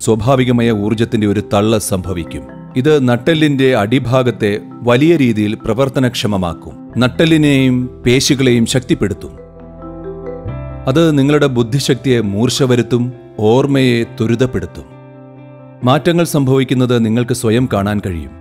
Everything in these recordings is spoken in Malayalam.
സ്വാഭാവികമായ ഊർജത്തിന്റെ ഒരു തള്ള് സംഭവിക്കും ഇത് നട്ടെല്ലിന്റെ അടിഭാഗത്തെ വലിയ രീതിയിൽ പ്രവർത്തനക്ഷമമാക്കും നട്ടെല്ലിനെയും പേശികളെയും ശക്തിപ്പെടുത്തും അത് നിങ്ങളുടെ ബുദ്ധിശക്തിയെ മൂർച്ച വരുത്തും ഓർമ്മയെ ത്വരിതപ്പെടുത്തും മാറ്റങ്ങൾ സംഭവിക്കുന്നത് നിങ്ങൾക്ക് സ്വയം കാണാൻ കഴിയും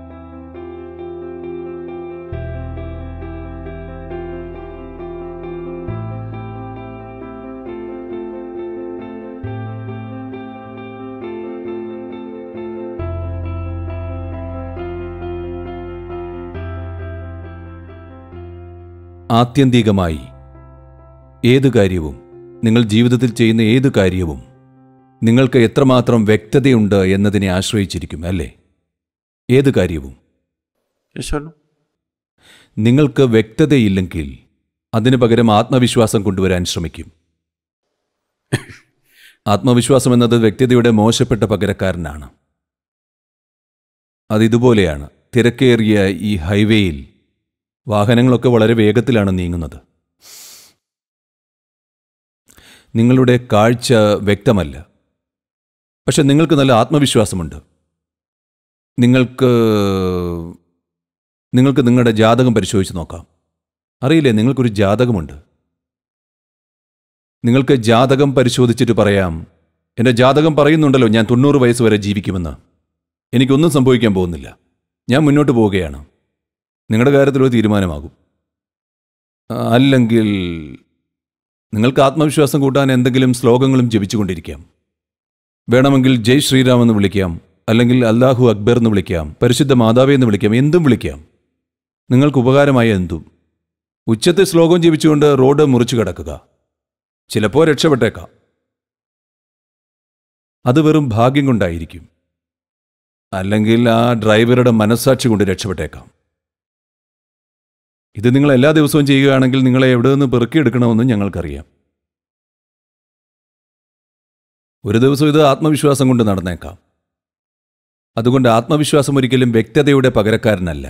ആത്യന്തികമായി ഏത് കാര്യവും നിങ്ങൾ ജീവിതത്തിൽ ചെയ്യുന്ന ഏത് കാര്യവും നിങ്ങൾക്ക് എത്രമാത്രം വ്യക്തതയുണ്ട് എന്നതിനെ ആശ്രയിച്ചിരിക്കും അല്ലേ ഏത് കാര്യവും Yes or no? നിങ്ങൾക്ക് വ്യക്തതയില്ലെങ്കിൽ അതിനു പകരം ആത്മവിശ്വാസം കൊണ്ടുവരാൻ ശ്രമിക്കും ആത്മവിശ്വാസം എന്നത് വ്യക്തതയുടെ മോശപ്പെട്ട പകരക്കാരനാണ് അതിതുപോലെയാണ് തിരക്കേറിയ ഈ ഹൈവേയിൽ വാഹനങ്ങളൊക്കെ വളരെ വേഗത്തിലാണ് നീങ്ങുന്നത് നിങ്ങളുടെ കാഴ്ച വ്യക്തമല്ല പക്ഷെ നിങ്ങൾക്ക് നല്ല ആത്മവിശ്വാസമുണ്ട് നിങ്ങൾക്ക് നിങ്ങൾക്ക് നിങ്ങളുടെ ജാതകം പരിശോധിച്ച് നോക്കാം അറിയില്ലേ നിങ്ങൾക്കൊരു ജാതകമുണ്ട് നിങ്ങൾക്ക് ജാതകം പരിശോധിച്ചിട്ട് പറയാം എൻ്റെ ജാതകം പറയുന്നുണ്ടല്ലോ ഞാൻ തൊണ്ണൂറ് വയസ്സ് വരെ ജീവിക്കുമെന്ന് എനിക്കൊന്നും സംഭവിക്കാൻ പോകുന്നില്ല ഞാൻ മുന്നോട്ട് പോവുകയാണ് നിങ്ങളുടെ കാര്യത്തിൽ ഒരു തീരുമാനമാകും ആ, അല്ലെങ്കിൽ നിങ്ങൾക്ക് ആത്മവിശ്വാസം കൂട്ടാൻ എന്തെങ്കിലും ശ്ലോകങ്ങളും ജപിച്ചുകൊണ്ടിരിക്കാം വേണമെങ്കിൽ ജയ് ശ്രീറാം എന്ന് വിളിക്കാം അല്ലെങ്കിൽ അല്ലാഹു അക്ബർ എന്ന് വിളിക്കാം പരിശുദ്ധ മാതാവേ എന്ന് വിളിക്കാം എന്തും വിളിക്കാം നിങ്ങൾക്ക് ഉപകാരമായ എന്തും ഉച്ചത്തെ ശ്ലോകം ജപിച്ചുകൊണ്ട് റോഡ് മുറിച്ചു കിടക്കുക ചിലപ്പോൾ രക്ഷപ്പെട്ടേക്കാം അത് വെറും ഭാഗ്യം കൊണ്ടായിരിക്കും അല്ലെങ്കിൽ ആ ഡ്രൈവറുടെ മനസ്സാക്ഷി കൊണ്ട് രക്ഷപ്പെട്ടേക്കാം ഇത് നിങ്ങൾ എല്ലാ ദിവസവും ചെയ്യുകയാണെങ്കിൽ നിങ്ങളെ എവിടെ നിന്ന് പെറുക്കിയെടുക്കണമെന്ന് ഞങ്ങൾക്കറിയാം ഒരു ദിവസം ഇത് ആത്മവിശ്വാസം കൊണ്ട് നടന്നേക്കാം അതുകൊണ്ട് ആത്മവിശ്വാസം ഒരിക്കലും വ്യക്തതയുടെ പകരക്കാരനല്ല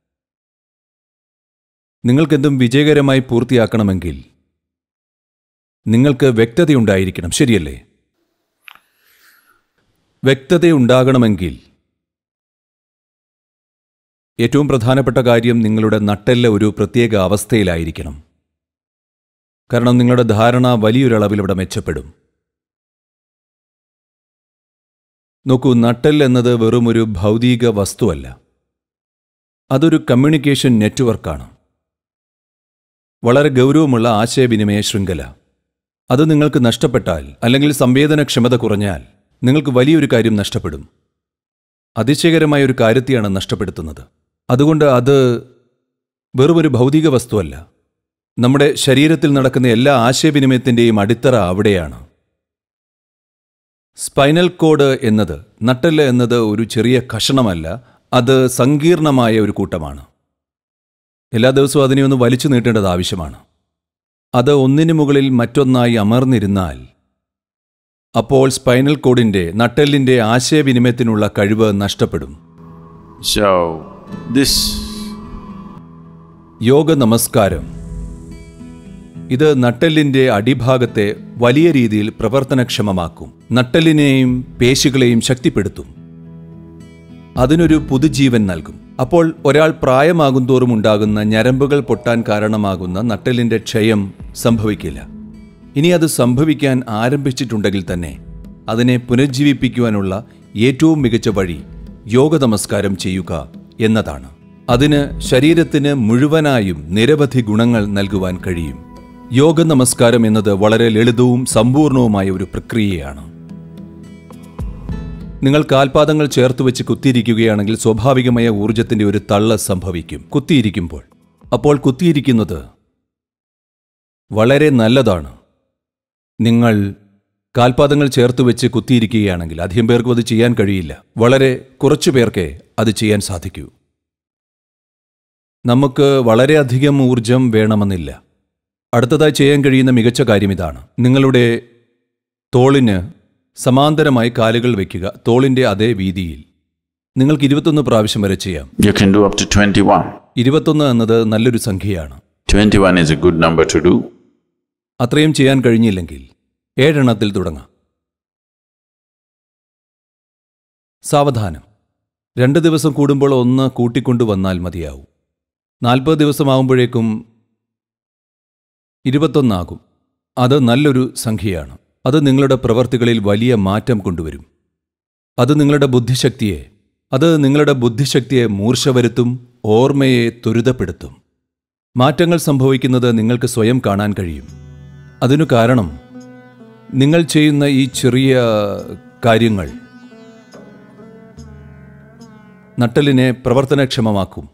നിങ്ങൾക്കെന്തും വിജയകരമായി പൂർത്തിയാക്കണമെങ്കിൽ നിങ്ങൾക്ക് വ്യക്തതയുണ്ടായിരിക്കണം ശരിയല്ലേ വ്യക്തതയുണ്ടാകണമെങ്കിൽ ഏറ്റവും പ്രധാനപ്പെട്ട കാര്യം നിങ്ങളുടെ നട്ടെല്ല് ഒരു പ്രത്യേക അവസ്ഥയിലായിരിക്കണം കാരണം നിങ്ങളുടെ ധാരണ വലിയൊരളവിൽ ഇവിടെ മെച്ചപ്പെടും നോക്കൂ നട്ടെൽ എന്നത് വെറും ഒരു ഭൗതിക വസ്തുവല്ല അതൊരു കമ്മ്യൂണിക്കേഷൻ നെറ്റ്വർക്കാണ് വളരെ ഗൗരവമുള്ള ആശയവിനിമയ ശൃംഖല അത് നിങ്ങൾക്ക് നഷ്ടപ്പെട്ടാൽ അല്ലെങ്കിൽ സംവേദനക്ഷമത കുറഞ്ഞാൽ നിങ്ങൾക്ക് വലിയൊരു കാര്യം നഷ്ടപ്പെടും അതിശയകരമായ ഒരു കാര്യത്തെയാണ് നഷ്ടപ്പെടുത്തുന്നത് അതുകൊണ്ട് അത് വെറുമൊരു ഭൗതിക വസ്തുവല്ല നമ്മുടെ ശരീരത്തിൽ നടക്കുന്ന എല്ലാ ആശയവിനിമയത്തിൻ്റെയും അടിത്തറ അവിടെയാണ് സ്പൈനൽ കോഡ് എന്നത് നട്ടെല്ല് എന്നത് ഒരു ചെറിയ കഷണമല്ല അത് സങ്കീർണമായ ഒരു കൂട്ടമാണ് എല്ലാ ദിവസവും അതിനെ ഒന്ന് വലിച്ചു നീട്ടേണ്ടത് ആവശ്യമാണ് അത് ഒന്നിനു മുകളിൽ മറ്റൊന്നായി അമർന്നിരുന്നാൽ അപ്പോൾ സ്പൈനൽ കോഡിന്റെ നട്ടെല്ലിന്റെ ആശയവിനിമയത്തിനുള്ള കഴിവ് നഷ്ടപ്പെടും So, this യോഗ നമസ്കാരം ഇത് നട്ടെല്ലിന്റെ അടിഭാഗത്തെ വലിയ രീതിയിൽ പ്രവർത്തനക്ഷമമാക്കും നട്ടെല്ലിനെയും പേശികളെയും ശക്തിപ്പെടുത്തും അതിനൊരു പുതുജീവൻ നൽകും അപ്പോൾ ഒരാൾ പ്രായമാകും തോറും ഉണ്ടാകുന്ന ഞരമ്പുകൾ പൊട്ടാൻ കാരണമാകുന്ന നട്ടെല്ലിന്റെ ക്ഷയം സംഭവിക്കില്ല ഇനി അത് സംഭവിക്കാൻ ആരംഭിച്ചിട്ടുണ്ടെങ്കിൽ തന്നെ അതിനെ പുനരുജ്ജീവിപ്പിക്കുവാനുള്ള ഏറ്റവും മികച്ച വഴി യോഗ നമസ്കാരം ചെയ്യുക എന്നതാണ് അതിന് ശരീരത്തിന് മുഴുവനായും നിരവധി ഗുണങ്ങൾ നൽകുവാൻ കഴിയും യോഗ നമസ്കാരം എന്നത് വളരെ ലളിതവും സമ്പൂർണവുമായ ഒരു പ്രക്രിയയാണ് നിങ്ങൾ കാൽപാദങ്ങൾ ചേർത്ത് വെച്ച് കുത്തിയിരിക്കുകയാണെങ്കിൽ സ്വാഭാവികമായ ഊർജത്തിന്റെ ഒരു തള്ള് സംഭവിക്കും കുത്തിയിരിക്കുമ്പോൾ അപ്പോൾ കുത്തിയിരിക്കുന്നത് വളരെ നല്ലതാണ് നിങ്ങൾ കാൽപാദങ്ങൾ ചേർത്ത് വെച്ച് കുത്തിയിരിക്കുകയാണെങ്കിൽ അധികം പേർക്കും അത് ചെയ്യാൻ കഴിയില്ല വളരെ കുറച്ചു പേർക്കേ അത് ചെയ്യാൻ സാധിക്കൂ നമുക്ക് വളരെയധികം ഊർജം വേണമെന്നില്ല അടുത്തതായി ചെയ്യാൻ കഴിയുന്ന മികച്ച കാര്യം ഇതാണ് നിങ്ങളുടെ തോളിന് സമാന്തരമായി കാലുകൾ വയ്ക്കുക തോളിന്റെ അതേ വീതിയിൽ നിങ്ങൾക്ക് ഇരുപത്തൊന്ന് പ്രാവശ്യം വരെ ചെയ്യാം you can do up to 21. ഇരുപത്തൊന്ന് എന്നത് നല്ലൊരു സംഖ്യയാണ് 21 is a good number to do. അത്രയും ചെയ്യാൻ കഴിഞ്ഞില്ലെങ്കിൽ ഏഴെണ്ണത്തിൽ തുടങ്ങാം സാവധാനം രണ്ട് ദിവസം കൂടുമ്പോൾ ഒന്ന് കൂട്ടിക്കൊണ്ടുവന്നാൽ മതിയാവും നാൽപ്പത് ദിവസമാകുമ്പോഴേക്കും ഇരുപത്തൊന്നാകും അത് നല്ലൊരു സംഖ്യയാണ് അത് നിങ്ങളുടെ പ്രവർത്തികളിൽ വലിയ മാറ്റം കൊണ്ടുവരും അത് നിങ്ങളുടെ ബുദ്ധിശക്തിയെ അത് നിങ്ങളുടെ ബുദ്ധിശക്തിയെ മൂർച്ച വരുത്തും ഓർമ്മയെ ത്വരിതപ്പെടുത്തും മാറ്റങ്ങൾ സംഭവിക്കുന്നത് നിങ്ങൾക്ക് സ്വയം കാണാൻ കഴിയും അതിനു കാരണം നിങ്ങൾ ചെയ്യുന്ന ഈ ചെറിയ കാര്യങ്ങൾ നട്ടലിനെ പ്രവർത്തനക്ഷമമാക്കും